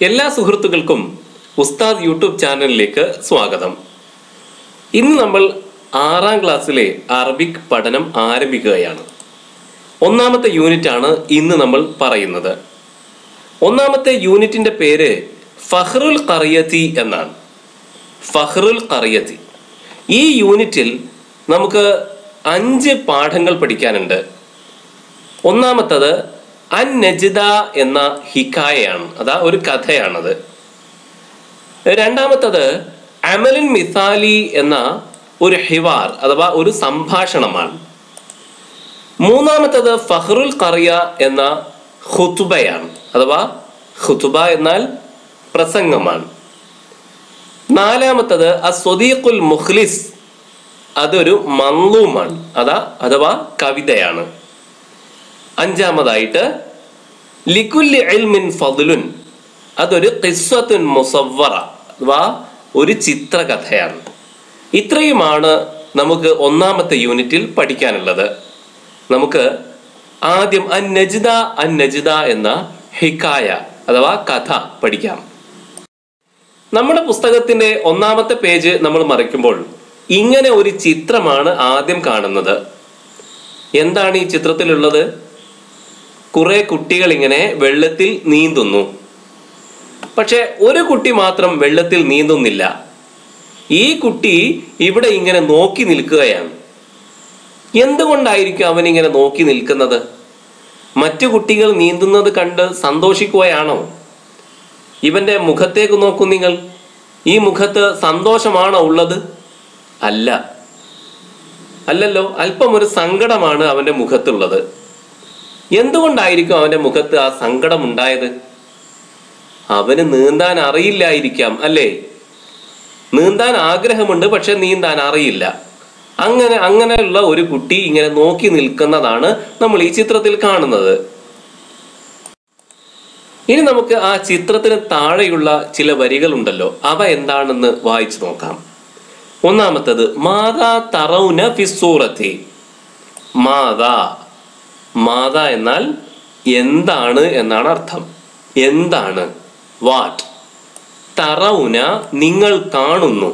എല്ലാ സുഹൃത്തുക്കൾക്കും ഉസ്താദ് യൂട്യൂബ് ചാനലിലേക്ക് സ്വാഗതം ഇന്ന് നമ്മൾ ആറാം ക്ലാസ്സിലെ അറബിക് പഠനം ആരംഭിക്കുകയാണ് ഒന്നാമത്തെ യൂണിറ്റ് ആണ് ഇന്ന് നമ്മൾ പറയുന്നത് ഒന്നാമത്തെ യൂണിറ്റിന്റെ പേര് ഫഹ്റുൽ ഖറിയത്തി എന്നാണ് ഫഹ്റുൽ ഖറിയത്തി ഈ യൂണിറ്റിൽ നമുക്ക് അഞ്ച് പാഠങ്ങൾ പഠിക്കാനുണ്ട് ഒന്നാമത്തത് അൻ നജിദ എന്ന ഹിക്കായയാണ് അതാ ഒരു കഥയാണത് രണ്ടാമത്തത് അമലിൻ മിസാലി എന്ന ഒരു ഹിവാർ അഥവാ ഒരു സംഭാഷണമാണ് മൂന്നാമത്തത് ഫഹ്റുൽ ഖറിയ എന്ന ഖുതുബയാണ് അഥവാ ഖുതുബ എന്നാൽ പ്രസംഗമാണ് നാലാമത്തത് അസ്വദീഖുൽ മുഖ്ലിസ് അതൊരു മൻലൂമാണ് അതാ അഥവാ കവിതയാണ് അഞ്ചാമതായിട്ട് ലിക്കുല്ലി ഇൽമിൻ ഫضലുൻ അതൊരു ഖിസ്വത്തുൻ മുസവ്വറ അഥവാ ഒരു ചിത്രകഥയാണ് ഇത്രയുമാണ് നമുക്ക് ഒന്നാമത്തെ യൂണിറ്റിൽ പഠിക്കാനുള്ളത് നമുക്ക് ആദ്യം അൻ നജിദ അൻ നജിദ എന്ന ഹിക്കായ അഥവാ കഥ പഠിക്കാം നമ്മുടെ പുസ്തകത്തിന്റെ ഒന്നാമത്തെ പേജ് നമ്മൾ മറിക്കുമ്പോൾ ഇങ്ങനെ ഒരു ചിത്രമാണ് ആദ്യം കാണുന്നത് എന്താണ് ഈ ചിത്രത്തിലുള്ളത് കുറെ കുട്ടികൾ ഇങ്ങനെ വെള്ളത്തിൽ നീന്തുന്നു പക്ഷെ ഒരു കുട്ടി മാത്രം വെള്ളത്തിൽ നീന്തുന്നില്ല ഈ കുട്ടി ഇവിടെ ഇങ്ങനെ നോക്കി നിൽക്കുകയാണ് എന്തുകൊണ്ടായിരിക്കും അവൻ ഇങ്ങനെ നോക്കി നിൽക്കുന്നത് മറ്റു കുട്ടികൾ നീന്തുന്നത് കണ്ട് സന്തോഷിക്കുകയാണോ ഇവന്റെ മുഖത്തേക്ക് നോക്കൂ നിങ്ങൾ ഈ മുഖത്ത് സന്തോഷമാണോ ഉള്ളത് അല്ല അല്ലല്ലോ അല്പം ഒരു സങ്കടമാണ് അവന്റെ മുഖത്തുള്ളത് എന്തുകൊണ്ടായിരിക്കും അവന്റെ മുഖത്ത് ആ സങ്കടം ഉണ്ടായത് അവന് നീന്താൻ അറിയില്ലായിരിക്കാം അല്ലേ നീന്താൻ ആഗ്രഹമുണ്ട് പക്ഷെ നീന്താൻ അറിയില്ല അങ്ങനെ അങ്ങനെയുള്ള ഒരു കുട്ടി ഇങ്ങനെ നോക്കി നിൽക്കുന്നതാണ് നമ്മൾ ഈ ചിത്രത്തിൽ കാണുന്നത് ഇനി നമുക്ക് ആ ചിത്രത്തിന് താഴെയുള്ള ചില വരികളുണ്ടല്ലോ അവ എന്താണെന്ന് വായിച്ചു നോക്കാം ഒന്നാമത്തത് മാതാ തറൗന ഫിസൂറത്തി മാതാ മാത എന്നാൽ എന്താണ് എന്നാണ് അർത്ഥം എന്താണ് വാട്ട് തറൗന നിങ്ങൾ കാണുന്നു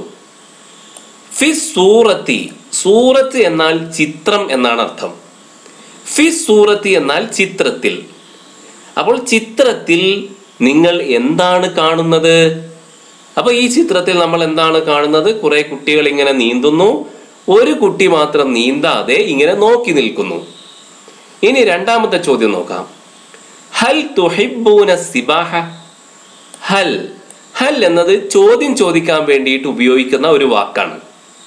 ഫി സൂറത്തി സൂറത്ത് എന്നാൽ ചിത്രം എന്നാണ് അർത്ഥം ഫി സൂറത്തി എന്നാൽ ചിത്രത്തിൽ അപ്പോൾ ചിത്രത്തിൽ നിങ്ങൾ എന്താണ് കാണുന്നത് അപ്പൊ ഈ ചിത്രത്തിൽ നമ്മൾ എന്താണ് കാണുന്നത് കുറെ കുട്ടികൾ ഇങ്ങനെ നീന്തുന്നു ഒരു കുട്ടി മാത്രം നീന്താതെ ഇങ്ങനെ നോക്കി നിൽക്കുന്നു ഇനി രണ്ടാമത്തെ ചോദ്യം നോക്കാം ഹൽ തുഹിബൂന സിബാഹ ഹൽ ഹൽ എന്നത് ചോദ്യം ചോദിക്കാൻ വേണ്ടിയിട്ട് ഉപയോഗിക്കുന്ന ഒരു വാക്കാണ്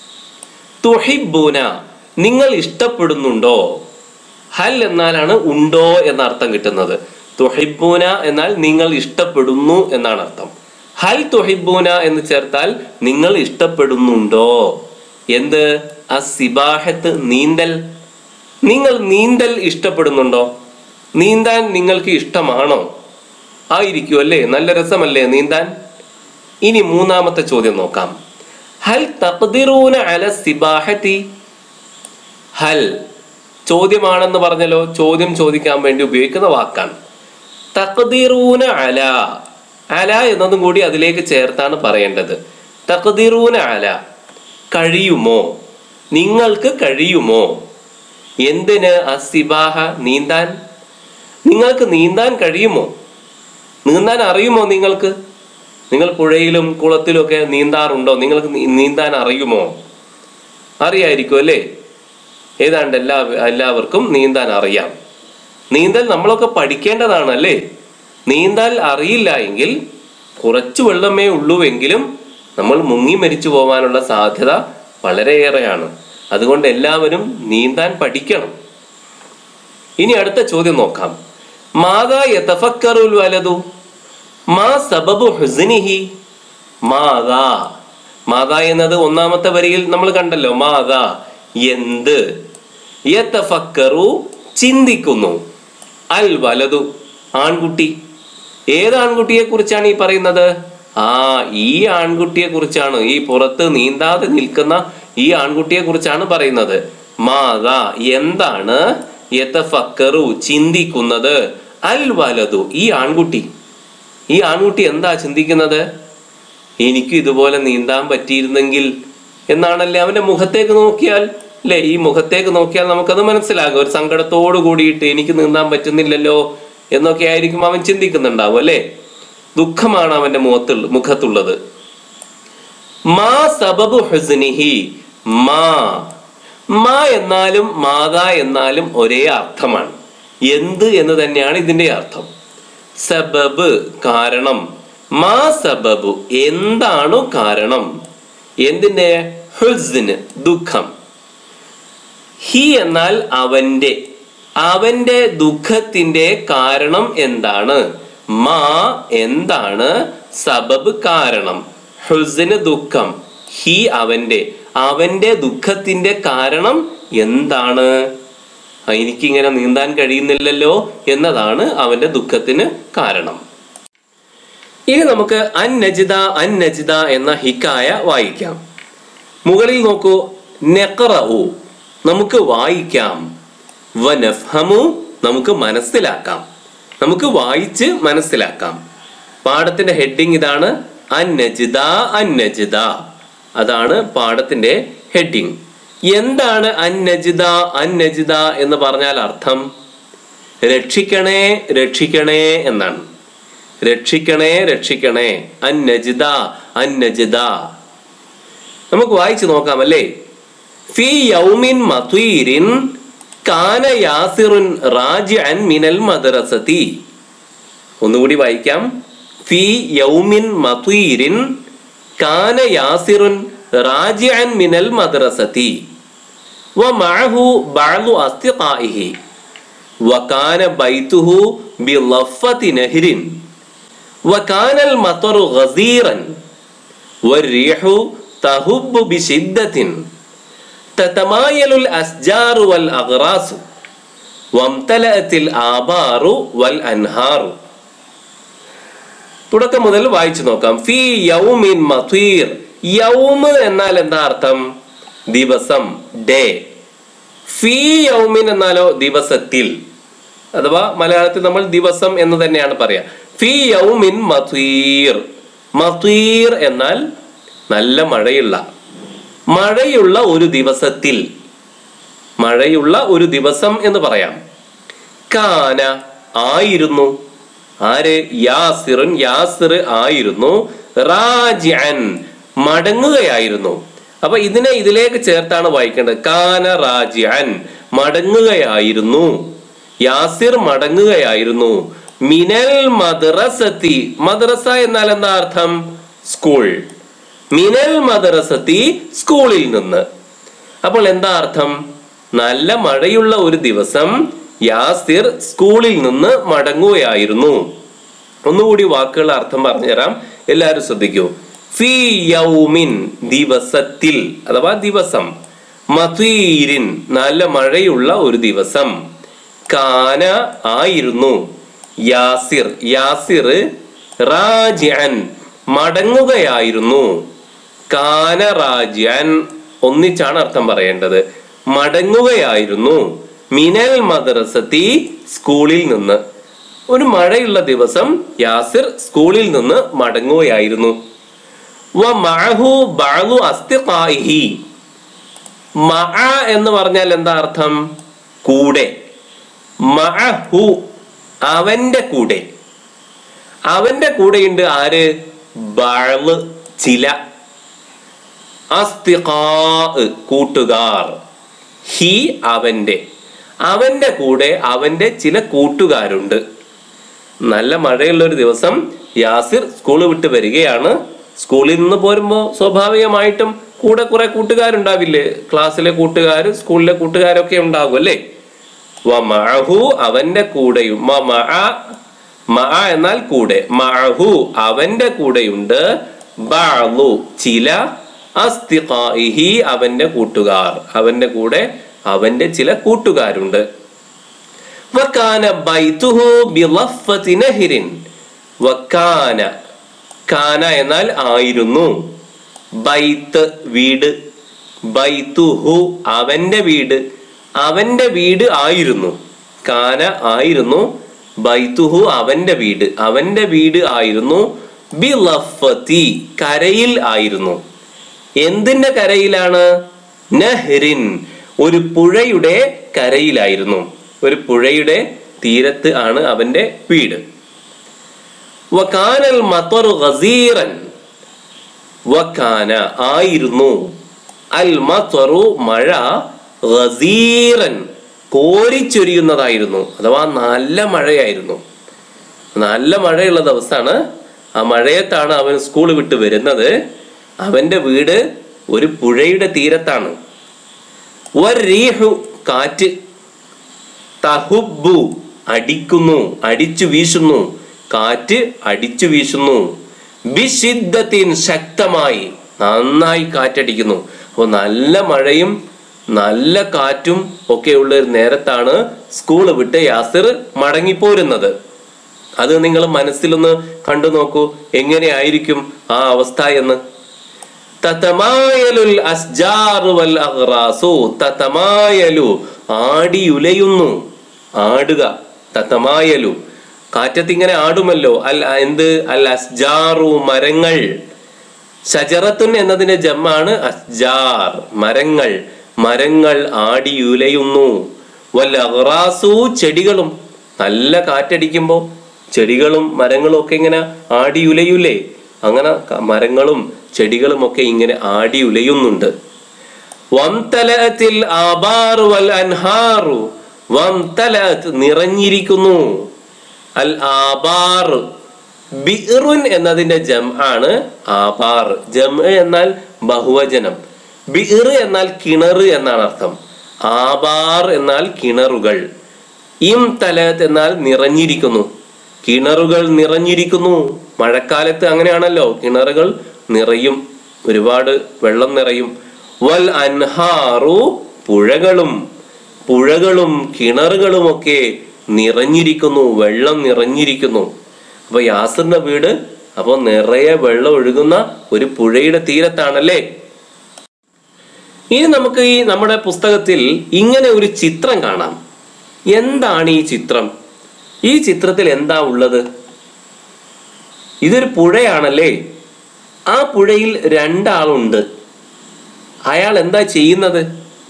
തുഹിബൂന നിങ്ങൾ ഇഷ്ടപ്പെടുന്നുണ്ടോ ഹൽ എന്നാലാണ് ഉണ്ടോ എന്ന അർത്ഥം കിട്ടുന്നത് തുഹിബൂന എന്നാൽ നിങ്ങൾ ഇഷ്ടപ്പെടുന്നു എന്നാണ് അർത്ഥം ഹൽ തുഹിബൂന എന്ന് ചേർത്താൽ നിങ്ങൾ ഇഷ്ടപ്പെടുന്നുണ്ടോ എന്ത് അസിബാഹത്ത് നീന്തൽ നിങ്ങൾ നീന്തൽ ഇഷ്ടപ്പെടുന്നുണ്ടോ നീന്താൻ നിങ്ങൾക്ക് ഇഷ്ടമാണോ ആയിരിക്കും അല്ലേ നല്ല രസമല്ലേ നീന്താൻ ഇനി മൂന്നാമത്തെ ചോദ്യം നോക്കാം ഹൽ തഖ്ദിറൂന അല സിബാഹത്തി ഹൽ ചോദ്യമാണെന്ന് പറഞ്ഞല്ലോ ചോദ്യം ചോദിക്കാൻ വേണ്ടി ഉപയോഗിക്കുന്ന വാക്കാണ് തഖ്ദിറൂന അല അല എന്നതും കൂടി അതിലേക്ക് ചേർത്താണ് പറയേണ്ടത് തഖ്ദിറൂന അല കഴിയുമോ നിങ്ങൾക്ക് കഴിയുമോ എന്തിന് അസിബാഹ നീന്താൻ നിങ്ങൾക്ക് നീന്താൻ കഴിയുമോ നീന്താൻ അറിയുമോ നിങ്ങൾക്ക് നിങ്ങൾ പുഴയിലും കുളത്തിലും ഒക്കെ നീന്താറുണ്ടോ നിങ്ങൾക്ക് നീ- നീന്താൻ അറിയുമോ അറിയായിരിക്കും അല്ലേ ഏതാണ്ട് എല്ലാ എല്ലാവർക്കും നീന്താൻ അറിയാം നീന്തൽ നമ്മളൊക്കെ പഠിക്കേണ്ടതാണ് അല്ലേ നീന്താൻ അറിയില്ല എങ്കിൽ കുറച്ച് വെള്ളമേ ഉള്ളൂവെങ്കിലും നമ്മൾ മുങ്ങി മരിച്ചു പോകാനുള്ള സാധ്യത വളരെയേറെയാണ് അതുകൊണ്ട് എല്ലാവരും നീന്താൻ പഠിക്കണം ഇനി അടുത്ത ചോദ്യം നോക്കാം മാതാ യതഫക്കറുൽ വലതു മാ സബബു ഹുസ്നിഹി മാതാ മാതാ എന്നത് ഒന്നാമത്തെ വരിയിൽ നമ്മൾ കണ്ടല്ലോ മാതാ എന്ത് യതഫക്കറു ചിന്തിക്കുന്നു അൽ വലതു ആൺകുട്ടി ഏത് ആൺകുട്ടിയെ കുറിച്ചാണ് ഈ പറയുന്നത് ആ ഈ ആൺകുട്ടിയെ കുറിച്ചാണ് ഈ പുറത്ത് നീന്താതെ നിൽക്കുന്ന ഈ ആൺകുട്ടിയെ കുറിച്ചാണ് പറയുന്നത് മാതാ എന്താണ് യതഫക്കറു ചിന്തിക്കുന്നത് അൽ വലതു ഈ ആൺകുട്ടി ഈ ആൺകുട്ടി എന്താ ചിന്തിക്കുന്നത് എനിക്ക് ഇതുപോലെ നീന്താൻ പറ്റിയിരുന്നെങ്കിൽ എന്നാണല്ലേ അവന്റെ മുഖത്തേക്ക് നോക്കിയാൽ അല്ലേ ഈ മുഖത്തേക്ക് നോക്കിയാൽ നമുക്കത് മനസ്സിലാകും ഒരു സങ്കടത്തോട് കൂടിയിട്ട് എനിക്ക് നീന്താൻ പറ്റുന്നില്ലല്ലോ എന്നൊക്കെ ആയിരിക്കും അവൻ ചിന്തിക്കുന്നുണ്ടാവും അല്ലേ ദുഃഖമാണ് അവന്റെ മുഖത്തുള്ള മുഖത്തുള്ളത് മാ സബബു ഹുസ്നിഹി മാ മാ എന്നാലും മാതാ എന്നാലും ഒരേ അർത്ഥമാണ് എന്ത് എന്ന് തന്നെയാണ് ഇതിന്റെ അർത്ഥം സബബ് കാരണം മാ സബബു എന്താണ് കാരണം എന്തിന്റെ ഹുസ്ന് ദുഃഖം ഹി എന്നാൽ അവന്റെ അവന്റെ ദുഃഖത്തിന്റെ കാരണം എന്താണ് മാ എന്താണ് സബബ് കാരണം ഹുസ്ന് ദുഃഖം ഹി അവന്റെ അവന്റെ ദുഃഖത്തിന്റെ കാരണം എന്താണ് ആ, എനിക്കിങ്ങനെ നീന്താൻ കഴിയുന്നില്ലല്ലോ എന്നതാണ് അവന്റെ ദുഃഖത്തിന് കാരണം ഇനി നമുക്ക് അൻ നജിദ അൻ നജിദ എന്ന ഹിക്കായ വായിക്കാം മുകളിൽ നോക്കൂ നെക്കറു നമുക്ക് വായിക്കാം വനഫ്ഹമു നമുക്ക് മനസ്സിലാക്കാം നമുക്ക് വായിച്ച് മനസ്സിലാക്കാം പാഠത്തിന്റെ ഹെഡിങ് ഇതാണ് അൻ നജിദ അൻ നജിദ അതാണ് പാഠത്തിന്റെ ഹെഡിങ് എന്താണ് അൻ നജിദ അൻ നജിദ എന്ന് പറഞ്ഞാൽ അർത്ഥം രക്ഷിക്കണേ രക്ഷിക്കണേ എന്നാണ് രക്ഷിക്കണേ രക്ഷിക്കണേ അൻ നജിദ അൻ നജിദ നമുക്ക് വായിച്ചു നോക്കാം അല്ലേ ഫി യൗമിൻ മത്വീരിൻ കാന യാസിറുൻ റാജിഅൻ മിനൽ മദ്രസതി ഒന്നുകൂടി വായിക്കാം ഫി യൗമിൻ മത്വീരിൻ കാന യാസിറുൻ റാജിഅൻ മിനൽ മദ്രസതി ومعه بعض أصدقائه وكان بيته بضفة نهر وكان المطر غزيرا والريح تهب بشدة تتمايل الأشجار والأغراس وامتلأت الآبار والأنهار തുടക്കം മുതൽ വായിച്ചു നോക്കാം ഫി യൗമിൻ മത്വീർ യൗമ് എന്നാൽ എന്താ അർത്ഥം ദിവസം ഡേ ഫി യൗമിൻ എന്നാലോ ദിവസത്തിൽ അഥവാ മലയാളത്തിൽ നമ്മൾ ദിവസം എന്ന് തന്നെയാണ് പറയാ ഫി യൗമിൻ മത്വീർ മത്വീർ എന്നാൽ നല്ല മഴയുള്ള മഴയുള്ള ഒരു ദിവസത്തിൽ മഴയുള്ള ഒരു ദിവസം എന്ന് പറയാം കാന ആയിരുന്നു ആര് യാസിറുൻ യാസിർ ആയിരുന്നു റാജിഅൻ മടങ്ങുകയായിരുന്നു അപ്പൊ ഇതിനെ ഇതിലേക്ക് ചേർത്താണ് വായിക്കേണ്ടത് കാന റാജിഅൻ മടങ്ങുകയായിരുന്നു യാസിർ മടങ്ങുകയായിരുന്നു മിനൽ മദ്രസത്തി മദ്രസ എന്നാൽ എന്താ അർത്ഥം സ്കൂൾ മിനൽ മദ്രസത്തി സ്കൂളിൽ നിന്ന് അപ്പോൾ എന്താ അർത്ഥം നല്ല മഴയുള്ള ഒരു ദിവസം യാസിർ സ്കൂളിൽ നിന്ന് മടങ്ങുകയായിരുന്നു ഒന്നുകൂടി വാക്കുകളുടെ അർത്ഥം പറഞ്ഞുതരാം എല്ലാവരും ശ്രദ്ധിക്കൂ ഫി യൗമിൻ ദിവസത്തിൽ അഥവാ ദിവസം മതീരിൻ നല്ല മഴയുള്ള ഒരു ദിവസം കാന ആയിരുന്നു യാസിർ യാസിർ റാജിഅൻ മടങ്ങുകയായിരുന്നു കാന റാജിഅൻ ഒന്നിച്ചാണ് അർത്ഥം പറയേണ്ടത് മടങ്ങുകയായിരുന്നു മിനൽ മദ്രസത്തി സ്കൂളിൽ നിന്ന് ഒരു മഴയുള്ള ദിവസം യാസിർ സ്കൂളിൽ നിന്ന് മടങ്ങുകയായിരുന്നു വമഅഹു ബഅദു അസ്തിഖായിഹി മഅ എന്ന് പറഞ്ഞാൽ എന്താ അർത്ഥം കൂടെ മഅഹു അവന്റെ കൂടെ അവന്റെ കൂടെയുണ്ട് ആര് ബഅള് ചില അസ്തിഖാ കൂട്ടുകാർ ഹി അവന്റെ അവന്റെ കൂടെ അവന്റെ ചില കൂട്ടുകാരുണ്ട് നല്ല മഴയുള്ള ഒരു ദിവസം യാസിർ സ്കൂൾ വിട്ട് വരികയാണ് സ്കൂളിൽ നിന്ന് പോരുമ്പോൾ സ്വാഭാവികമായിട്ടും കൂടെ കുറെ കൂട്ടുകാരുണ്ടാവില്ലേ ക്ലാസ്സിലെ കൂട്ടുകാർ സ്കൂളിലെ കൂട്ടുകാരൊക്കെ ഉണ്ടാകും അല്ലേ വമഅഹു അവന്റെ കൂടെയും മഅ മഅ എന്നാൽ കൂടെ മഅഹു അവന്റെ കൂടെയുണ്ട് ബഅളു ചില അസ്തിഖായിഹി അവന്റെ കൂട്ടുകാർ അവന്റെ കൂടെ അവന്റെ ചില കൂട്ടുകാരുണ്ട് വക്കാന ബൈതുഹു ബിളഫത്തി നഹ്റിൻ വക്കാന കാന എന്നാൽ ആയിരുന്നു ബൈത്ത് വീട് ബൈത്തുഹു അവന്റെ വീട് അവന്റെ വീട് ആയിരുന്നു കാന ആയിരുന്നു ബൈത്തുഹു അവന്റെ വീട് അവന്റെ വീട് ആയിരുന്നു ബിലഫത്തി കരയിൽ ആയിരുന്നു എന്തിന്റെ കരയിലാണ് നഹ്റിൻ ഒരു പുഴയുടെ കരയിലായിരുന്നു ഒരു പുഴയുടെ തീരത്ത് ആണ് അവന്റെ വീട് വകാനൽ മത്തറു ഗസീറൻ വക്കാന ആയിരുന്നു അൽ മത്തറു മഴ ഗസീറൻ കോരിച്ചൊരിയുന്നതായിരുന്നു അഥവാ നല്ല മഴയായിരുന്നു നല്ല മഴയുള്ള ദിവസമാണ് ആ മഴയത്താണ് അവൻ സ്കൂൾ വിട്ട് വരുന്നത് അവന്റെ വീട് ഒരു പുഴയുടെ തീരത്താണ് വരീഹു കാറ്റ് തഹുബു അടിക്കുന്നു അടിച്ചു വീശുന്നു കാറ്റ് അടിച്ചു വീശുന്നു ബിഷിദ്ധത്തിൻ ശക്തമായി നന്നായി കാറ്റടിക്കുന്നു അപ്പോൾ നല്ല മഴയും നല്ല കാറ്റും ഒക്കെ ഉള്ള ഒരു നേരത്താണ് സ്കൂൾ വിട്ട് യാസിർ മടങ്ങിപ്പോരുന്നത് അത് നിങ്ങൾ മനസ്സിലൊന്ന് കണ്ടു നോക്കൂ എങ്ങനെയായിരിക്കും ആ അവസ്ഥ എന്ന് തതമായലുൽ അസ്ജാറു വൽ അഗ്റാസു തതമായലു ആടിയുലയുന്നു ആടുക തതമായലു കാറ്റത്ത് ഇങ്ങനെ ആടുമല്ലോ അൽ എന്ത് അൽ അസ്ജാറു മരങ്ങൾ ഷജറത്തുൻ എന്നതിന്റെ ജമ്മാണ് അസ്ജാർ മരങ്ങൾ മരങ്ങൾ ആടിയുലയുന്നു വൽ അഗ്റാസു ചെടികളും നല്ല കാറ്റടിക്കുമ്പോ ചെടികളും മരങ്ങളും ഒക്കെ ഇങ്ങനെ ആടിയുലയൂലേ അങ്ങനെ ക- മരങ്ങളും ചെടികളും ഒക്കെ ഇങ്ങനെ ആടിയുലയുന്നുണ്ട് വംതലഅത്തിൽ ആബാറു വൽ അൻഹാറു വംതലഅത്ത് നിറഞ്ഞിരിക്കുന്നു അൽ ആബാർ ബിറുൻ എന്നതിന്റെ ജം ആണ് ആബാർ ജം എന്നാൽ ബഹുവചനം ബിർ എന്നാൽ കിണർ എന്നാണ് അർത്ഥം ആബാർ എന്നാൽ കിണറുകൾ ഇം തലത്ത് എന്നാൽ നിറഞ്ഞിരിക്കുന്നു കിണറുകൾ നിറഞ്ഞിരിക്കുന്നു മഴക്കാലത്ത് അങ്ങനെയാണല്ലോ കിണറുകൾ നിറയും ഒരുപാട് വെള്ളം നിറയും വൽ അൻഹാറു പുഴകളും പുഴകളും കിണറുകളും ഒക്കെ നിറഞ്ഞിരിക്കുന്നു വെള്ളം നിറഞ്ഞിരിക്കുന്നു അപ്പൊ യാസിറിന്റെ വീട് അപ്പൊ നിറയെ വെള്ളം ഒഴുകുന്ന ഒരു പുഴയുടെ തീരത്താണല്ലേ ഇനി നമുക്ക് ഈ നമ്മുടെ പുസ്തകത്തിൽ ഇങ്ങനെ ഒരു ചിത്രം കാണാം എന്താണ് ഈ ചിത്രം ഈ ചിത്രത്തിൽ എന്താ ഉള്ളത് ഇതൊരു പുഴയാണല്ലേ ആ പുഴയിൽ രണ്ടാളുണ്ട് അയാൾ എന്താ ചെയ്യുന്നത്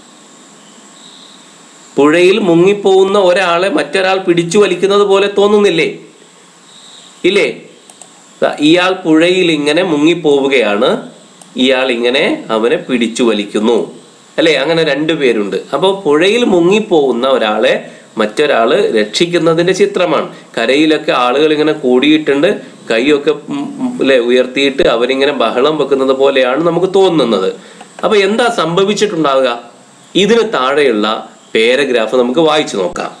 പുഴയിൽ മുങ്ങിപ്പോകുന്ന ഒരാളെ മറ്റൊരാൾ പിടിച്ചു വലിക്കുന്നത് പോലെ തോന്നുന്നില്ലേ ഇല്ലേ ദാ ഇയാൾ പുഴയിൽ ഇങ്ങനെ മുങ്ങിപ്പോവുകയാണ് ഇയാൾ ഇങ്ങനെ അവനെ പിടിച്ചു വലിക്കുന്നു അല്ലേ അങ്ങനെ രണ്ടു പേരുണ്ട് അപ്പോൾ പുഴയിൽ മുങ്ങിപ്പോകുന്ന ഒരാളെ മറ്റൊരാള് രക്ഷിക്കുന്നതിന്റെ ചിത്രമാണ് കരയിലൊക്കെ ആളുകൾ ഇങ്ങനെ കൂടിയിട്ടുണ്ട് കൈയൊക്കെ ഉം ഉം അല്ലെ ഉയർത്തിയിട്ട് അവരിങ്ങനെ ബഹളം വെക്കുന്നത് പോലെയാണ് നമുക്ക് തോന്നുന്നത് അപ്പൊ എന്താ സംഭവിച്ചിട്ടുണ്ടാവുക ഇതിന് താഴെയുള്ള പാരഗ്രാഫ് നമുക്ക് വായിച്ചു നോക്കാം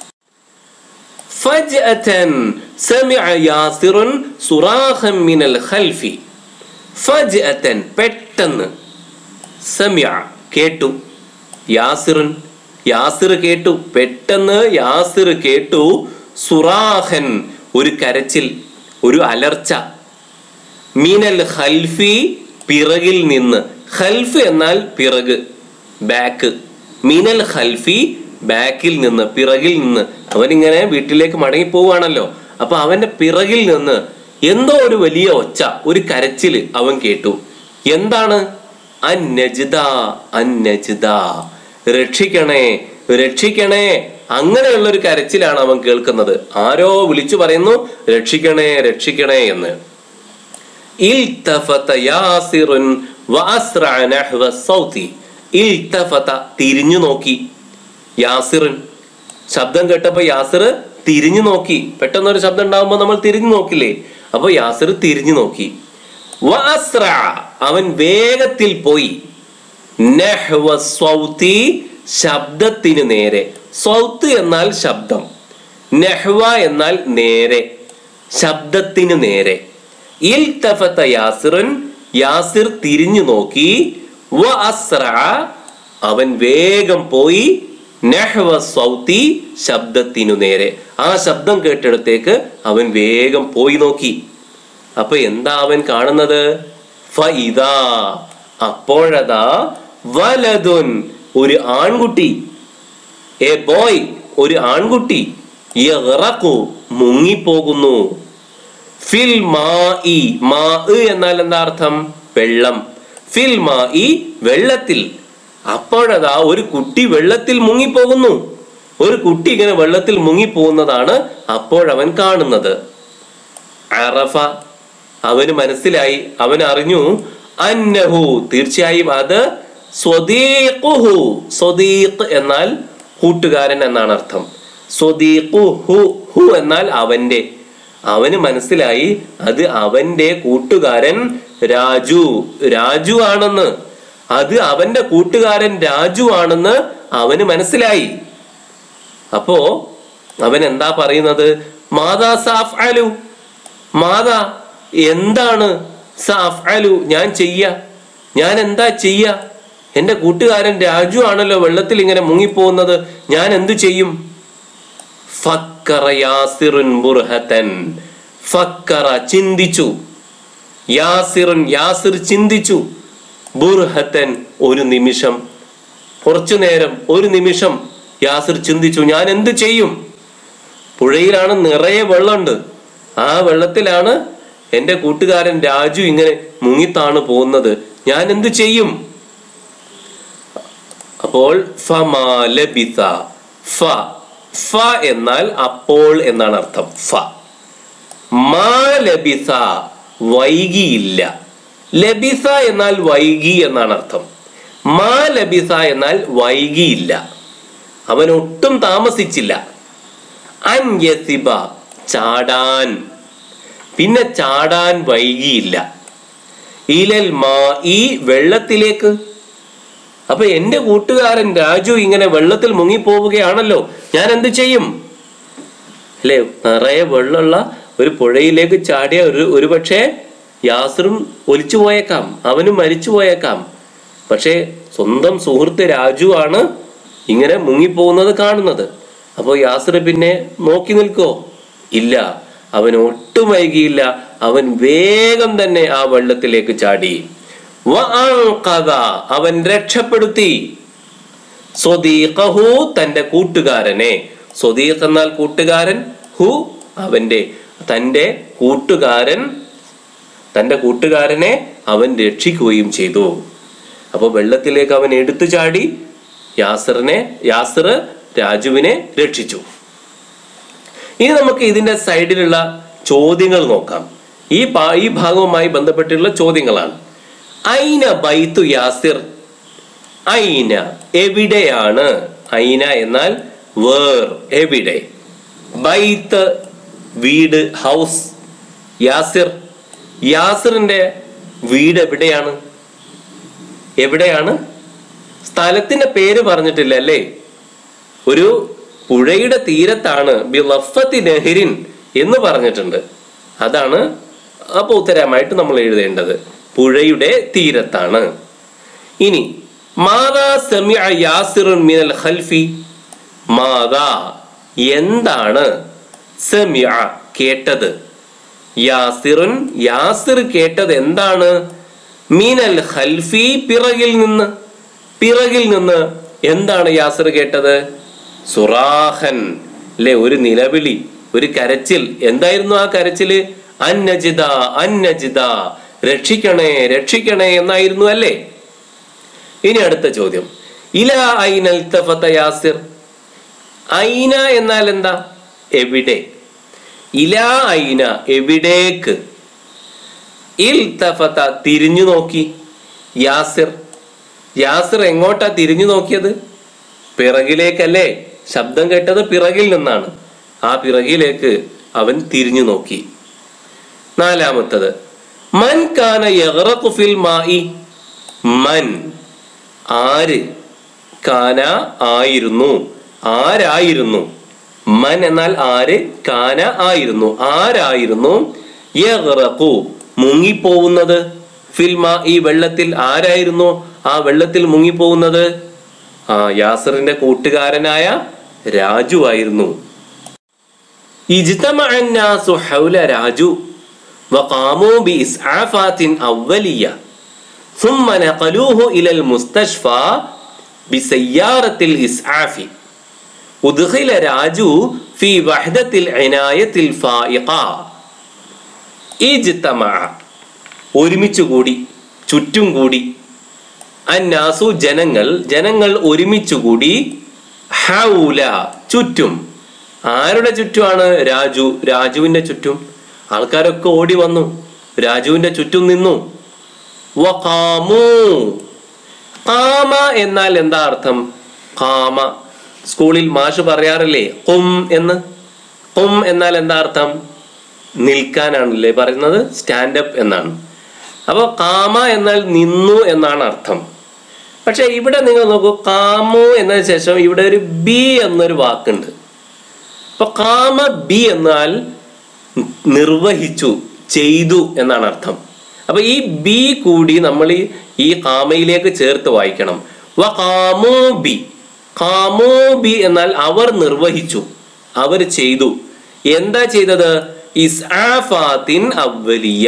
فجأة سمع ياسر صراخا من الخلف فجأة പെട്ടെന്ന് സമ്യ കേട്ടു യാസിറുൻ യാസിർ കേട്ടു പെട്ടെന്ന് യാസിർ കേട്ടു സുറാഹൻ ഒരു കരച്ചിൽ ഒരു അലർച്ച മീനൽ ഖൽഫി പിറകിൽ നിന്ന് ഖൽഫ് എന്നാൽ പിറക് ബാക്ക് മീനൽ ഖൽഫി ബാക്കിൽ നിന്ന് പിറകിൽ നിന്ന് അവനിങ്ങനെ വീട്ടിലേക്ക് മടങ്ങി പോവുകയാണല്ലോ അപ്പൊ അവന്റെ പിറകിൽ നിന്ന് എന്തോ ഒരു വലിയ ഒച്ച ഒരു കരച്ചില് അവൻ കേട്ടു എന്താണ് അന്നജിത അന്നജിത രക്ഷിക്കണേ രക്ഷിക്കണേ അങ്ങനെയുള്ള ഒരു കരച്ചിലാണ് അവൻ കേൾക്കുന്നത് ആരോ വിളിച്ചു പറയുന്നു രക്ഷിക്കണേ രക്ഷിക്കണേ എന്ന് ഇൽതഫത യാസിറുൻ വഅസ്റഅ നഹ്വ സൗതി ഇൽതഫത തിരിഞ്ഞു നോക്കി യാസിറുൻ ശബ്ദം കേട്ടപ്പോ യാസിർ തിരിഞ്ഞു നോക്കി പെട്ടെന്ന് ഒരു ശബ്ദം ഉണ്ടാകുമ്പോൾ നമ്മൾ തിരിഞ്ഞു നോക്കില്ലേ അപ്പൊ യാസിർ തിരിഞ്ഞു നോക്കി വഅസ്റഅ അവൻ വേഗത്തിൽ പോയി നഹ്വ സൗതി ശബ്ദത്തിന് നേരെ സൗത്ത് എന്നാൽ ശബ്ദം നെഹ്വ എന്നാൽ നേരെ ശബ്ദത്തിന് നേരെ ഇൽതഫത യാസിറുൻ യാസിർ തിരിഞ്ഞു നോക്കി വ അസ്റഅ അവൻ വേഗം പോയി നെഹ്വ സൗത്തി ശബ്ദത്തിനു നേരെ ആ ശബ്ദം കേട്ടിടത്തേക്ക് അവൻ വേഗം പോയി നോക്കി അപ്പൊ എന്താ അവൻ കാണുന്നത് ഫഇദാ അപ്പോഴതാ വലതുൻ ഒരു ആൺകുട്ടി എ ബോയ് ഒരു ആൺകുട്ടി യഗ്റഖു മുങ്ങിപ്പോകുന്നു ഫിൽ മാഇ മാ എന്നാൽ എന്താ അർത്ഥം വെള്ളം ഫിൽ മാഇ വെള്ളത്തിൽ അപ്പോഴതാ ഒരു കുട്ടി വെള്ളത്തിൽ മുങ്ങിപ്പോകുന്നു ഒരു കുട്ടി ഇങ്ങനെ വെള്ളത്തിൽ മുങ്ങിപ്പോകുന്നതാണ് അപ്പോഴവൻ കാണുന്നത് അറഫ അവന് മനസ്സിലായി അവൻ അറിഞ്ഞു അന്നഹു തീർച്ചയായും അത് സ്വദീഖുഹു സ്വദീഖ് എന്നാൽ കൂട്ടുകാരൻ എന്നാണ് അർത്ഥം സ്വദീഖുഹു ഹു എന്നാൽ അവന്റെ അവന് മനസ്സിലായി അത് അവന്റെ കൂട്ടുകാരൻ രാജു രാജു ആണെന്ന് അത് അവന്റെ കൂട്ടുകാരൻ രാജു ആണെന്ന് അവന് മനസ്സിലായി അപ്പോ അവൻ എന്താ പറയുന്നത് മാതാ സാഫ് അലു മാതാ എന്താണ് സാഫ് അലു ഞാൻ ചെയ്യ ഞാൻ എന്താ ചെയ്യ എന്റെ കൂട്ടുകാരൻ രാജു ആണല്ലോ വെള്ളത്തിൽ ഇങ്ങനെ മുങ്ങിപ്പോകുന്നത് ഞാൻ എന്തു ചെയ്യും ഫക്കറ യാസിറുൻ ബുർഹത്തൻ ഫക്കറ ചിന്തിച്ചു യാസിറുൻ യാസിർ ചിന്തിച്ചു ബുർഹത്തൻ ഒരു നിമിഷം കുറച്ചു നേരം ഒരു നിമിഷം യാസിർ ചിന്തിച്ചു ഞാൻ എന്ത് ചെയ്യും പുഴയിലാണ് നിറയെ വെള്ളമുണ്ട് ആ വെള്ളത്തിലാണ് എന്റെ കൂട്ടുകാരൻ രാജു ഇങ്ങനെ മുങ്ങിത്താണ് പോകുന്നത് ഞാൻ എന്ത് ചെയ്യും അപ്പോൾ ഫമാലബിസ ഫ ഫ എന്നാൽ അപ്പോൾ എന്നാണ് അർത്ഥം ഫ മാ ലബിസ വൈകിയില്ല ലബിസ എന്നാൽ വൈകി എന്നാണ് അർത്ഥം മാ ലബിസ എന്നാൽ വൈകിയില്ല അവൻ ഒട്ടും താമസിച്ചില്ല അൻ യസിബ ചാടാൻ പിന്നെ ചാടാൻ വൈകിയില്ല ഇലൽ മാ ഈ വെള്ളത്തിലേക്ക് അപ്പൊ എന്റെ കൂട്ടുകാരൻ രാജു ഇങ്ങനെ വെള്ളത്തിൽ മുങ്ങിപ്പോവുകയാണല്ലോ ഞാൻ എന്ത് ചെയ്യും അല്ലേ നിറയെ വെള്ളമുള്ള ഒരു പുഴയിലേക്ക് ചാടിയ ഒരു ഒരു പക്ഷേ യാസറും ഒലിച്ചു പോയേക്കാം അവനും മരിച്ചു പോയേക്കാം പക്ഷേ സ്വന്തം സുഹൃത്ത് രാജു ആണ് ഇങ്ങനെ മുങ്ങിപ്പോകുന്നത് കാണുന്നത് അപ്പോൾ യാസർ പിന്നെ നോക്കി നിൽക്കോ ഇല്ല അവൻ ഒട്ടും വൈകിയില്ല അവൻ വേഗം തന്നെ ആ വെള്ളത്തിലേക്ക് ചാടി വഅൻഖദ. അവൻ രക്ഷപ്പെടുത്തി സ്വദീഖഹു തന്റെ കൂട്ടുകാരനെ സ്വദീഖ് എന്നാൽ കൂട്ടുകാരൻ ഹു അവന്റെ തന്റെ കൂട്ടുകാരൻ തന്റെ കൂട്ടുകാരനെ അവൻ രക്ഷിക്കുകയും ചെയ്തു അപ്പൊ വെള്ളത്തിലേക്ക് അവൻ എടുത്തു ചാടി യാസറിനെ യാസർ രാജുവിനെ രക്ഷിച്ചു ഇനി നമുക്ക് ഇതിന്റെ സൈഡിലുള്ള ചോദ്യങ്ങൾ നോക്കാം ഈ പാ- ഈ ഭാഗവുമായി ബന്ധപ്പെട്ടുള്ള ചോദ്യങ്ങളാണ് ഐന ബൈത്തു യാസിർ ഐന എവിടെയാണ് ഐന എന്നാൽ വേർ എവിടെ ബൈത്ത് വീട് ഹൗസ് യാസിർ യാസിറിന്റെ വീട് എവിടെയാണ് എവിടെയാണ് സ്ഥലത്തിന്റെ പേര് പറഞ്ഞിട്ടില്ല അല്ലേ ഒരു പുഴയുടെ തീരത്താണ് ബിളഫത്തി നെഹ്റിൻ എന്ന് പറഞ്ഞിട്ടുണ്ട് അതാണ് അപ്പൊ ഉത്തരമായിട്ട് നമ്മൾ എഴുതേണ്ടത് പുഴയുടെ തീരത്താണ് ഇനി മാതാ സമിഅ യാസിറുൻ മിനൽ ഖൽഫി മാതാ എന്താണ് സമിഅ കേട്ടത് യാസിറുൻ യാസിർ കേട്ടത് എന്താണ് മീനൽ ഖൽഫി പിറകിൽ നിന്ന് പിറകിൽ നിന്ന് എന്താണ് യാസിർ കേട്ടത് സുറാഹൻ അല്ലെ ഒരു നിലവിളി ഒരു കരച്ചിൽ എന്തായിരുന്നു ആ കരച്ചില് അന്നജിത അന്നജിത രക്ഷിക്കണേ രക്ഷിക്കണേ എന്നായിരുന്നു അല്ലേ ഇനി അടുത്ത ചോദ്യം ഇല ഐനൽ തഫത്ത യാസിർ ഐന എന്നാൽ എന്താ എവിടെ ഇല ഐന എവിടേക്ക് ഇൽ തഫത്ത തിരിഞ്ഞു നോക്കി യാസിർ യാസിർ എങ്ങോട്ടാ തിരിഞ്ഞു നോക്കിയത് പിറകിലേക്കല്ലേ ശബ്ദം കേട്ടത് പിറകിൽ നിന്നാണ് ആ പിറകിലേക്ക് അവൻ തിരിഞ്ഞു നോക്കി നാലാമത്തത് മൻ കാന യഗ്റഖു ഫിൽ മായി മൻ ആര് കാന ആയിരുന്നു ആരായിരുന്നു മൻ എന്നാൽ ആര് കാന ആയിരുന്നു ആരായിരുന്നു യഗ്റഖു മുങ്ങിപ്പോവുന്നത് ഫിൽമ ഈ വെള്ളത്തിൽ ആരായിരുന്നു ആ വെള്ളത്തിൽ മുങ്ങിപ്പോവുന്നത് ആ യാസറിന്റെ കൂട്ടുകാരനായ രാജു ആയിരുന്നു اجتمع الناس حول راجو وقاموا بإسعافات أولية ثم نقلوه إلى المستشفى بسيارة الإسعاف ഉദ്ഖില രാജു ഫി വഹദത്തിൽ ഇനായത്തിൽ ഫായിഖ ഇജ്തമഅ ഒരുമിച്ച് കൂടി ചുറ്റും കൂടി അന്നാസു ജനങ്ങൾ ജനങ്ങൾ ഒരുമിച്ച് കൂടി ഹൗല ചുറ്റും ആരുടെ ചുറ്റുമാണ് രാജു രാജുവിന്റെ ചുറ്റും ആൾക്കാരൊക്കെ ഓടി വന്നു രാജുവിന്റെ ചുറ്റും നിന്നു വഖാമു കാമ എന്നാൽ എന്താ അർത്ഥം കാമ സ്കൂളിൽ മാഷ് പറയാറില്ലേ കും എന്ന് കും എന്നാൽ എന്താ അർത്ഥം നിൽക്കാനാണല്ലേ പറയുന്നത് സ്റ്റാൻഡപ്പ് എന്നാണ് അപ്പോൾ കാമ എന്നാൽ നിന്നു എന്നാണ് അർത്ഥം പക്ഷെ ഇവിടെ നിങ്ങൾ നോക്കൂ കാമു എന്നതിന് ശേഷം ഇവിടെ ഒരു ബി എന്നൊരു വാക്കുണ്ട് അപ്പൊ കാമ ബി എന്നാൽ നിർവഹിച്ചു ചെയ്തു എന്നാണ് അർത്ഥം അപ്പൊ ഈ ബി കൂടി നമ്മൾ ഈ ഈ കാമയിലേക്ക് ചേർത്ത് വായിക്കണം വ കാമോ ബി കാമോ ബി എന്നാൽ അവർ നിർവഹിച്ചു അവർ ചെയ്തു എന്താ ചെയ്തത് ഇസ്ആഫാത്തിൻ അവലിയ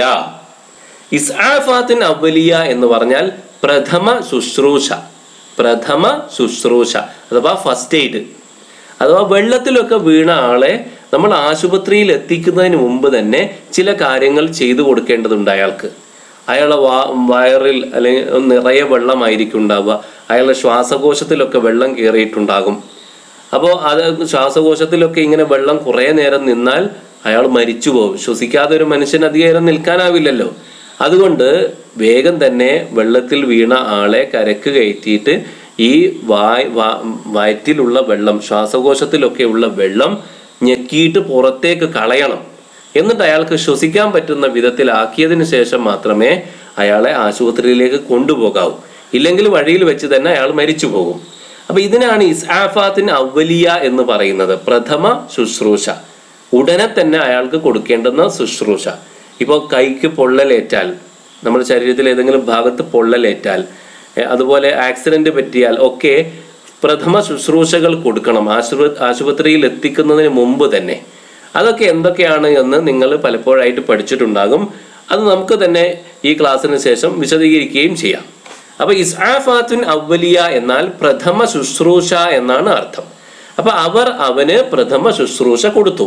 ഇസ്ആഫാത്തിൻ അവലിയ എന്ന് പറഞ്ഞാൽ പ്രഥമ ശുശ്രൂഷ പ്രഥമ ശുശ്രൂഷ അഥവാ ഫസ്റ്റ് എയ്ഡ് അഥവാ വെള്ളത്തിലൊക്കെ വീണ ആളെ നമ്മൾ ആശുപത്രിയിൽ എത്തിക്കുന്നതിന് മുമ്പ് തന്നെ ചില കാര്യങ്ങൾ ചെയ്തു കൊടുക്കേണ്ടതുണ്ട് അയാൾക്ക് അയാളെ വാ വയറിൽ അല്ലെങ്കിൽ നിറയെ വെള്ളമായിരിക്കും ഉണ്ടാവുക അയാളുടെ ശ്വാസകോശത്തിലൊക്കെ വെള്ളം കയറിയിട്ടുണ്ടാകും അപ്പോൾ അത് ശ്വാസകോശത്തിലൊക്കെ ഇങ്ങനെ വെള്ളം കുറേ നേരം നിന്നാൽ അയാൾ മരിച്ചു പോകും ശ്വസിക്കാതെ ഒരു മനുഷ്യൻ അധികം നേരം നിൽക്കാനാവില്ലല്ലോ അതുകൊണ്ട് വേഗം തന്നെ വെള്ളത്തിൽ വീണ ആളെ കരക്ക് കയറ്റിയിട്ട് ഈ വായ് വാ- വയറ്റിലുള്ള വെള്ളം ശ്വാസകോശത്തിലൊക്കെ ഉള്ള വെള്ളം ഞെക്കിയിട്ട് പുറത്തേക്ക് കളയണം എന്നിട്ട് അയാൾക്ക് ശ്വസിക്കാൻ പറ്റുന്ന വിധത്തിലാക്കിയതിന് ശേഷം മാത്രമേ അയാളെ ആശുപത്രിയിലേക്ക് കൊണ്ടുപോകാവൂ ഇല്ലെങ്കിൽ വഴിയിൽ വെച്ച് തന്നെ അയാൾ മരിച്ചു പോകും അപ്പൊ ഇതിനാണ് ഇസ്ആഫാത്തിന് അവലിയ എന്ന് പറയുന്നത് പ്രഥമ ശുശ്രൂഷ ഉടനെ തന്നെ അയാൾക്ക് കൊടുക്കേണ്ടുന്ന ശുശ്രൂഷ ഇപ്പോൾ കൈക്ക് പൊള്ളലേറ്റാൽ നമ്മുടെ ശരീരത്തിൽ ഏതെങ്കിലും ഭാഗത്ത് പൊള്ളലേറ്റാൽ എ, അതുപോലെ ആക്സിഡന്റ് പറ്റിയാൽ ഒക്കെ പ്രഥമ ശുശ്രൂഷകൾ കൊടുക്കണം ആശുപ ആശുപത്രിയിൽ എത്തിക്കുന്നതിന് മുമ്പ് തന്നെ അതൊക്കെ എന്തൊക്കെയാണ് എന്ന് നിങ്ങൾ പലപ്പോഴായിട്ട് പഠിച്ചിട്ടുണ്ടാകും അത് നമുക്ക് തന്നെ ഈ ക്ലാസ്സിന് ശേഷം വിശദീകരിക്കുകയും ചെയ്യാം അപ്പൊ ഇസ്ആഫാത്തുൻ അവലിയ എന്നാൽ പ്രഥമ ശുശ്രൂഷ എന്നാണ് അർത്ഥം അപ്പൊ അവർ അവന് പ്രഥമ ശുശ്രൂഷ കൊടുത്തു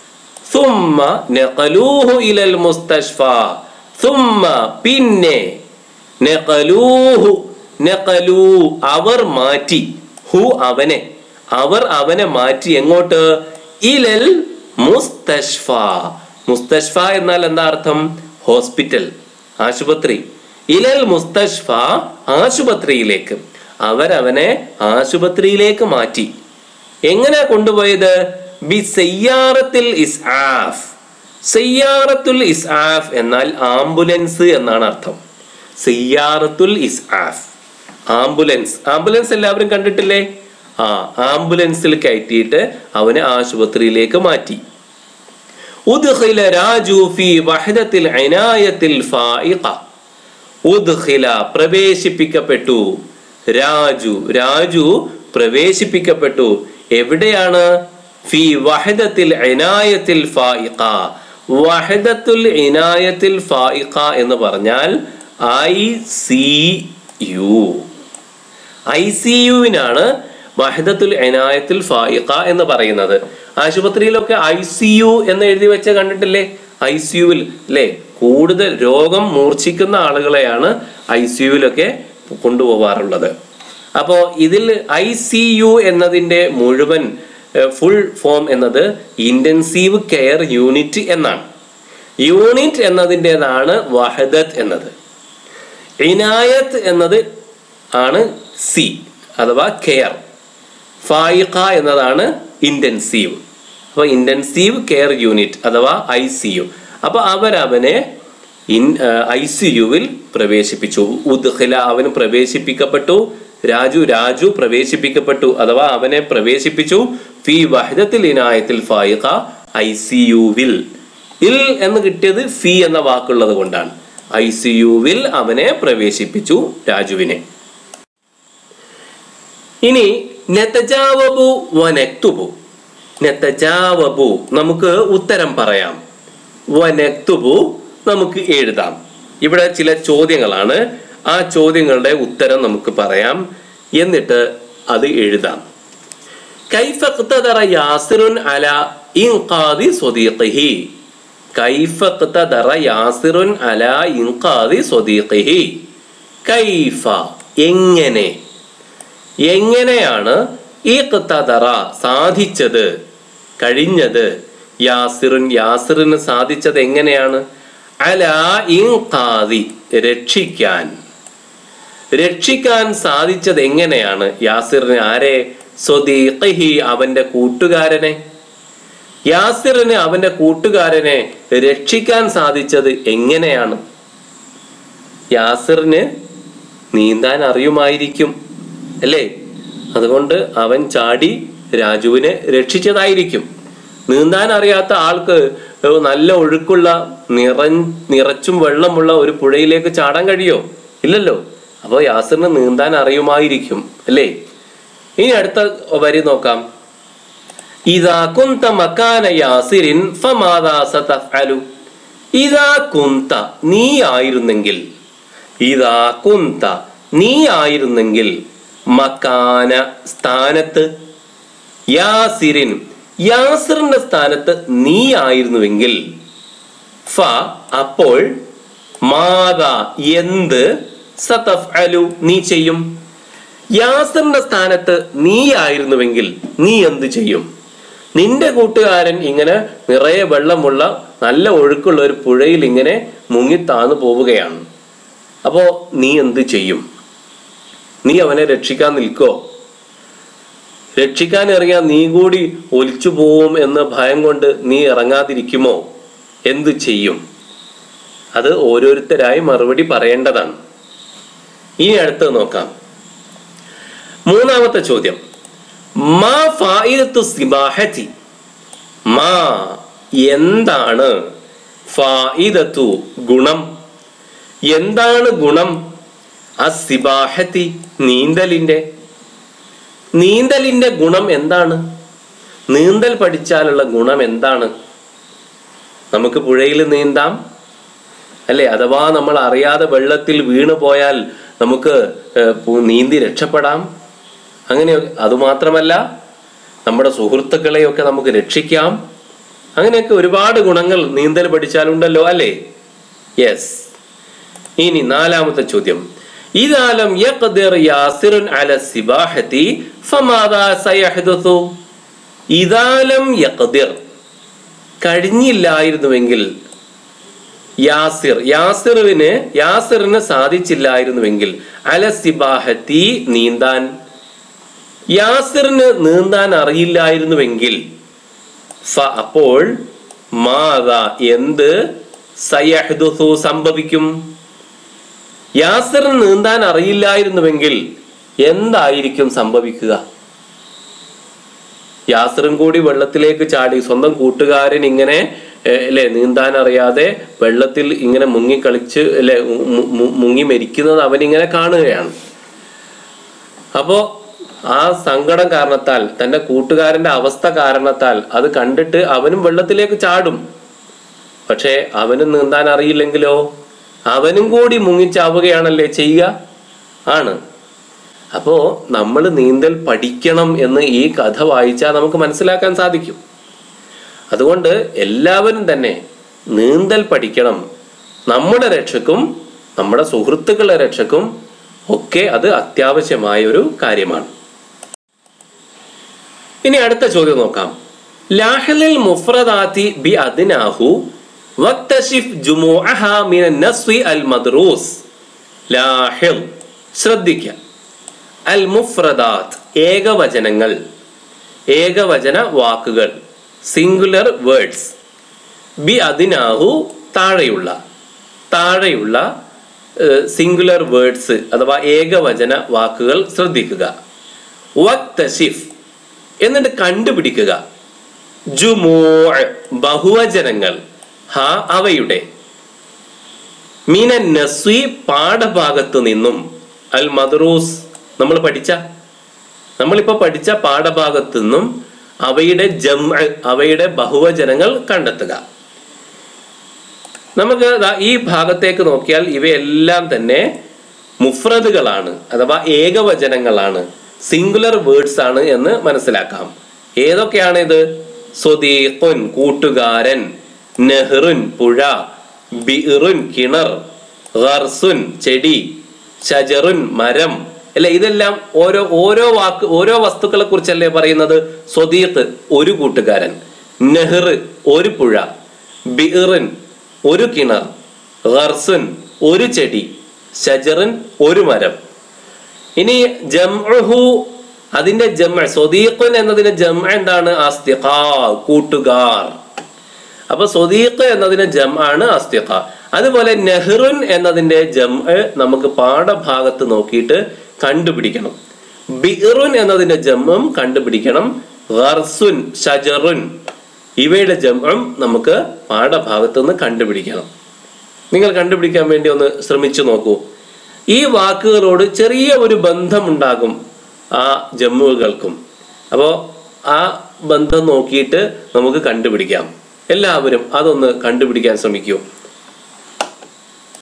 ثم نقلوه إلى المستشفى ثم പിന്നെ നഖലൂഹു നഖലൂ അവർ മാറ്റി ഹു അവനെ അവർ അവനെ മാറ്റി എങ്ങോട്ട് ഇലൽ മുസ്തഷ്ഫ മുസ്തഷ്ഫ എന്നാൽ എന്താ അർത്ഥം ഹോസ്പിറ്റൽ ആശുപത്രി ഇലൽ മുസ്തഷ്ഫ ആശുപത്രിയിലേക്ക് അവരവനെ ആശുപത്രിയിലേക്ക് മാറ്റി എങ്ങനെ കൊണ്ടുപോയത് ബി സയ്യാറത്തിൽ ഇസ്ആഫ് സയ്യാറത്തുൽ ഇസ്ആഫ് എന്നാൽ ആംബുലൻസ് എന്നാണ് അർത്ഥം സയ്യാറത്തുൽ ഇസ്ആഫ് ആംബുലൻസ് ആംബുലൻസ് എല്ലാവരും കണ്ടിട്ടില്ലേ ആ ആംബുലൻസിൽ കയറ്റിയിട്ട് അവനെ ആശുപത്രിയിലേക്ക് മാറ്റി ഉദ്ഖില രാജു ഫി വഹദത്തിൽ ഇനായത്തിൽ ഫായിഖ ഉദ്ഖില പ്രവേശിപ്പിക്കപ്പെട്ടു രാജു രാജു പ്രവേശിപ്പിക്കപ്പെട്ടു എവിടെയാണ് ഫി വഹദത്തിൽ ഇനായത്തിൽ ഫായിഖ വഹദത്തുൽ ഇനായത്തിൽ ഫായിഖ എന്ന് പറഞ്ഞാൽ I C U I C യുവിനാണ് വഹദത്തുൽ ഇനായത്തുൽ ഫായിഖ എന്ന് പറയുന്നത് ആശുപത്രിയിലൊക്കെ ഐ സി യു എന്ന് എഴുതി വെച്ച കണ്ടിട്ടില്ലേ ഐ സി യുവിൽ അല്ലേ കൂടുതൽ രോഗം മൂർച്ഛിക്കുന്ന ആളുകളെയാണ് ഐ സി യുവിലൊക്കെ കൊണ്ടുപോകാറുള്ളത് അപ്പോൾ ഇതിൽ ഐ സി യു എന്നതിൻ്റെ മുഴുവൻ ഫുൾ ഫോം എന്നത് ഇൻറ്റൻസീവ് കെയർ യൂണിറ്റ് എന്നാണ് യൂണിറ്റ് എന്നതിൻ്റെതാണ് വഹദത്ത് എന്നത് ഇനായത്ത് എന്നത് ആണ് സി അഥവാ കെയർ ഫായിഖ എന്നതാണ് ഇന്റൻസീവ് അപ്പൊ ഇന്റൻസീവ് കെയർ യൂണിറ്റ് അഥവാ ഐ സി യു അപ്പൊ അവരവനെ ഇൻ ഐ സി യുവിൽ പ്രവേശിപ്പിച്ചു ഉദ്ഖില അവന് പ്രവേശിപ്പിക്കപ്പെട്ടു രാജു രാജു പ്രവേശിപ്പിക്കപ്പെട്ടു അഥവാ അവനെ പ്രവേശിപ്പിച്ചു ഫി വഹദത്തിൽ ഇനായത്തിൽ ഫായിഖ ഐ സി യുവിൽ ഇൽ എന്ന് കിട്ടിയത് ഫി എന്ന വാക്കുള്ളത് കൊണ്ടാണ് ഐ സി യുവിൽ അവനെ പ്രവേശിപ്പിച്ചു രാജുവിനെ ഇനി നെത്തജാവബു വനക്തുബു നെത്തജാവബു നമുക്ക് ഉത്തരം പറയാം വനക്തുബു നമുക്ക് എഴുതാം ഇവിടെ ചില ചോദ്യങ്ങളാണ് ആ ചോദ്യങ്ങളുടെ ഉത്തരം നമുക്ക് പറയാം എന്നിട്ട് അത് എഴുതാം കൈഫ ഇഖ്തദറ യാസിറുൻ അല ഇൻഖാദി സ്വദീഖിഹി കൈഫ ഇഖ്തദറ യാസിറുൻ അല ഇൻഖാദി സ്വദീഖിഹി കൈഫ എങ്ങനെ എങ്ങനെയാണ് ഈ ഖ്തദറ സാധിച്ചത് കഴിഞ്ഞത് യാസിറുൻ യാസിറിന് സാധിച്ചത് എങ്ങനെയാണ് അല ഇൻഖാദി രക്ഷിക്കാൻ രക്ഷിക്കാൻ സാധിച്ചത് എങ്ങനെയാണ് യാസിറിന് ആരെ സ്വദീഖിഹി അവന്റെ കൂട്ടുകാരനെ യാസിറിന് അവന്റെ കൂട്ടുകാരനെ രക്ഷിക്കാൻ സാധിച്ചത് എങ്ങനെയാണ് യാസിറിന് നീന്താൻ അറിയുമായിരിക്കും അല്ലേ അതുകൊണ്ട് അവൻ ചാടി രാജുവിനെ രക്ഷിച്ചതായിരിക്കും നീന്താൻ അറിയാത്ത ആൾക്ക് നല്ല ഒഴുക്കുള്ള നിറ നിറച്ചും വെള്ളമുള്ള ഒരു പുഴയിലേക്ക് ചാടാൻ കഴിയോ ഇല്ലല്ലോ അപ്പോൾ യാസിറിന് നീന്താൻ അറിയുമായിരിക്കും അല്ലേ ഇനി അടുത്ത വരി നോക്കാം ഇതാ കുന്ത മക്കാന യാസിരിൻ ഫമാദാ സതഫ്അലു ഇതാ കുന്ത നീ ആയിരുന്നെങ്കിൽ ഇതാ കുന്ത നീ ആയിരുന്നെങ്കിൽ മക്കാന സ്ഥാനത്ത് യാസിരിൻ യാസിറിന്റെ സ്ഥാനത്ത് നീ ആയിരുന്നുവെങ്കിൽ ഫ അപ്പോൾ മാതാ എന്ത് സതഫ്അലു നീ ചെയ്യും യാസറിന്റെ സ്ഥാനത്ത് നീ ആയിരുന്നുവെങ്കിൽ നീ എന്ത് ചെയ്യും നിന്റെ കൂട്ടുകാരൻ ഇങ്ങനെ നിറയെ വെള്ളമുള്ള നല്ല ഒഴുക്കുള്ള ഒരു പുഴയിൽ ഇങ്ങനെ മുങ്ങി താന്നു പോവുകയാണ് അപ്പോ നീ എന്ത് ചെയ്യും നീ അവനെ രക്ഷിക്കാൻ നിൽക്കോ രക്ഷിക്കാൻ ഇറങ്ങിയാൽ നീ കൂടി ഒലിച്ചു പോവും എന്ന ഭയം കൊണ്ട് നീ ഇറങ്ങാതിരിക്കുമോ എന്തു ചെയ്യും അത് ഓരോരുത്തരായി മറുപടി പറയേണ്ടതാണ് ഇനി അടുത്തത് നോക്കാം മൂന്നാമത്തെ ചോദ്യം മാ ഫായിദത്തു സിബാഹത്തി മാ എന്താണ് ഫായിദത്തു ഗുണം എന്താണ് ഗുണം അസിബാഹത്തി നീന്തലിന്റെ നീന്തലിന്റെ ഗുണം എന്താണ് നീന്തൽ പഠിച്ചാലുള്ള ഗുണം എന്താണ് നമുക്ക് പുഴയിൽ നീന്താം അല്ലെ അഥവാ നമ്മൾ അറിയാതെ വെള്ളത്തിൽ വീണു പോയാൽ നമുക്ക് ഏർ, പു- നീന്തി രക്ഷപ്പെടാം അങ്ങനെ അതുമാത്രമല്ല നമ്മുടെ സുഹൃത്തുക്കളെയൊക്കെ നമുക്ക് രക്ഷിക്കാം അങ്ങനെയൊക്കെ ഒരുപാട് ഗുണങ്ങൾ നീന്തൽ പഠിച്ചാലുണ്ടല്ലോ അല്ലേ യെസ് ഇനി നാലാമത്തെ ചോദ്യം ഇതാലം യഖ്ദിർ യാസിറുൻ അല സിബാഹത്തി ഫമാദാ സയഹ്ദുസു ഇതാലം യഖ്ദിർ കഴിഞ്ഞില്ലായിരുന്നുവെങ്കിൽ യാസിർ യാസിറിന് യാസിറിന് സാധിച്ചില്ലായിരുന്നുവെങ്കിൽ അല സിബാഹത്തി നീന്താൻ യാസിറിന് നീന്താൻ അറിയില്ലായിരുന്നുവെങ്കിൽ ഫ അപ്പോൾ മാതാ എന്ത് സയഹ്ദുസു സംഭവിക്കും യാസിറിന് നീന്താൻ അറിയില്ലായിരുന്നുവെങ്കിൽ എന്തായിരിക്കും സംഭവിക്കുക യാസറും കൂടി വെള്ളത്തിലേക്ക് ചാടി സ്വന്തം കൂട്ടുകാരൻ ഇങ്ങനെ ഏഹ്, അല്ലെ നീന്താൻ അറിയാതെ വെള്ളത്തിൽ ഇങ്ങനെ മുങ്ങി കളിച്ച് അല്ലെ മു- മു- മുങ്ങി മരിക്കുന്നത് അവൻ ഇങ്ങനെ കാണുകയാണ് അപ്പോ ആ സങ്കടം കാരണത്താൽ തന്റെ കൂട്ടുകാരന്റെ അവസ്ഥ കാരണത്താൽ അത് കണ്ടിട്ട് അവനും വെള്ളത്തിലേക്ക് ചാടും പക്ഷേ അവന് നീന്താൻ അറിയില്ലെങ്കിലോ അവനും കൂടി മുങ്ങിച്ചാവുകയാണല്ലേ ചെയ്യുക ആണ് അപ്പോ നമ്മൾ നീന്തൽ പഠിക്കണം എന്ന് ഈ കഥ വായിച്ചാൽ നമുക്ക് മനസ്സിലാക്കാൻ സാധിക്കും അതുകൊണ്ട് എല്ലാവരും തന്നെ നീന്തൽ പഠിക്കണം നമ്മുടെ രക്ഷക്കും നമ്മുടെ സുഹൃത്തുക്കളുടെ രക്ഷക്കും ഒക്കെ അത് അത്യാവശ്യമായ ഒരു കാര്യമാണ് ഇനി അടുത്ത ചോദ്യം നോക്കാം ലാഹലിൽ മുഫ്രദാത്തി ബി അദ്നാഹു വക്തഷിഫ് ജുമുഅഹ മിന നസ്വി അൽ മദ്റൂസ് ലാഹിൽ ശ്രദ്ധിക്കുക അൽ മുഫ്രദാത്ത് ഏകവചനങ്ങൾ ഏകവചന വാക്കുകൾ സിംഗുലർ വേർഡ്സ് ബി അതിനാഹു താഴെയുള്ള താഴെയുള്ള സിംഗുലർ വേർഡ്സ് അഥവാ ഏകവചന വാക്കുകൾ ശ്രദ്ധിക്കുക വക്തഷിഫ് എന്നിട്ട് കണ്ടുപിടിക്കുക ജുമൂ ബഹുവചനങ്ങൾ ഹ അവയുടെ മീന നസ്വി പാഠഭാഗത്തു നിന്നും അൽ മദ്റൂസ് നമ്മൾ പഠിച്ച നമ്മളിപ്പോ പഠിച്ച പാഠഭാഗത്തു നിന്നും അവയുടെ ജം അവയുടെ ബഹുവചനങ്ങൾ കണ്ടെത്തുക നമുക്ക് ദാ ഈ ഭാഗത്തേക്ക് നോക്കിയാൽ ഇവയെല്ലാം തന്നെ മുഫ്രദുകളാണ് അഥവാ ഏകവചനങ്ങളാണ് സിംഗുലർ വേർഡ്സ് ആണ് എന്ന് മനസ്സിലാക്കാം ഏതൊക്കെയാണ് ഇത് സ്വദീഖുൻ കൂട്ടുകാരൻ നെഹ്റുൻ പുഴ ബിറുൻ കിണർ ഗർസുൻ ചെടി ഷജറുൻ മരം അല്ലെ ഇതെല്ലാം ഓരോ ഓരോ വാക്ക് ഓരോ വസ്തുക്കളെ കുറിച്ചല്ലേ പറയുന്നത് സ്വദീഖ് ഒരു കൂട്ടുകാരൻ നെഹ്ർ ഒരു പുഴ ബിറുൻ ഒരു കിണർ ഗർസുൻ ഒരു ചെടി ഷജറുൻ ഒരു മരം ഇനി ജംഉഹു അതിന്റെ ജമ സ്വദീഖുൻ എന്നതിന്റെ ജമ എന്താണ് അസ്തിഖാ കൂട്ടുകാർ അപ്പൊ സ്വദീഖ് എന്നതിന് ജം ആണ് അസ്തിഖ അതുപോലെ നെഹ്റുൻ എന്നതിന്റെ ജം നമുക്ക് പാഠഭാഗത്ത് നോക്കിയിട്ട് കണ്ടുപിടിക്കണം ബിറുൻ എന്നതിന്റെ ജമ്മും കണ്ടുപിടിക്കണം ഗർസുൻ ഷജറുൻ ഇവയുടെ ജമ്മും നമുക്ക് പാഠഭാഗത്ത് നിന്ന് കണ്ടുപിടിക്കണം നിങ്ങൾ കണ്ടുപിടിക്കാൻ വേണ്ടി ഒന്ന് ശ്രമിച്ചു നോക്കൂ ഈ വാക്കുകളോട് ചെറിയ ഒരു ബന്ധമുണ്ടാകും ആ ജമ്മുകൾക്കും അപ്പോൾ ആ ബന്ധം നോക്കിയിട്ട് നമുക്ക് കണ്ടുപിടിക്കാം എല്ലാവരും അതൊന്ന് കണ്ടുപിടിക്കാൻ ശ്രമിക്കൂ